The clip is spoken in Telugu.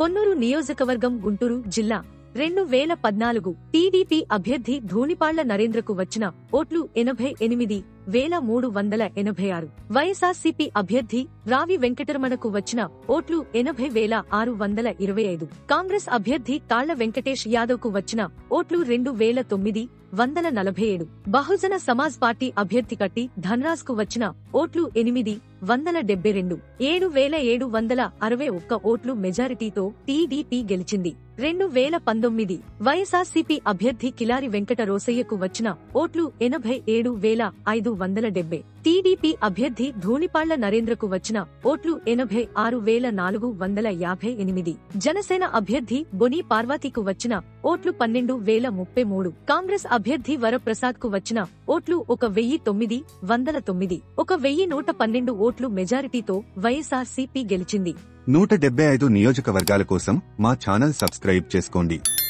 పొన్నూరు నియోజకవర్గం గుంటూరు జిల్లా రెండు వేల పద్నాలుగు టీడీపీ అభ్యర్థి ధూళిపాళ్ల నరేంద్రకు వచ్చిన ఓట్లు ఎనభై ఎనిమిది వేల మూడు వందల ఎనభై ఆరు వైఎస్ఆర్సీపీ అభ్యర్థి రావి వెంకటరమణకు వచ్చిన ఓట్లు ఎనభై వేల ఆరు వందల ఇరవై ఐదు కాంగ్రెస్ అభ్యర్థి తాళ్ల వెంకటేష్ యాదవ్ కు వచ్చిన ఓట్లు రెండు వేల తొమ్మిది వందల నలభై ఏడు బహుజన సమాజ్ పార్టీ అభ్యర్థి కట్టి ధన్రాజ్ కు వచ్చిన ఓట్లు ఎనిమిది వందల డెబ్బై రెండు ఏడు వేల ఏడు వందల అరవై ఒక్క ఓట్లు మెజారిటీతో టీడీపీ గెలిచింది రెండు వేల పంతొమ్మిది వైఎస్ఆర్సీపీ అభ్యర్థి కిలారి వెంకట రోసయ్యకు వచ్చిన ఓట్లు ఎనభై ఏడు వేల ఐదు వందల డెబ్బై టీడీపీ అభ్యర్థి ధూళిపాళ్ల నరేంద్రకు వచ్చిన ఓట్లు ఎనభై ఆరు వేల నాలుగు వందల యాభై ఎనిమిది జనసేన అభ్యర్థి బొని పార్వతీకు వచ్చిన ఓట్లు పన్నెండు వేల ముప్పై మూడు కాంగ్రెస్ అభ్యర్థి వరప్రసాద్ కు వచ్చిన ఓట్లు ఒక వెయ్యి తొమ్మిది వందల తొమ్మిది ఒక వెయ్యి నూట పన్నెండు ఓట్లు మెజారిటీతో వైఎస్ఆర్సీపీ గెలిచింది నూట డెబ్బై ఐదు నియోజకవర్గాల కోసం మా ఛానల్ సబ్స్క్రైబ్ చేసుకోండి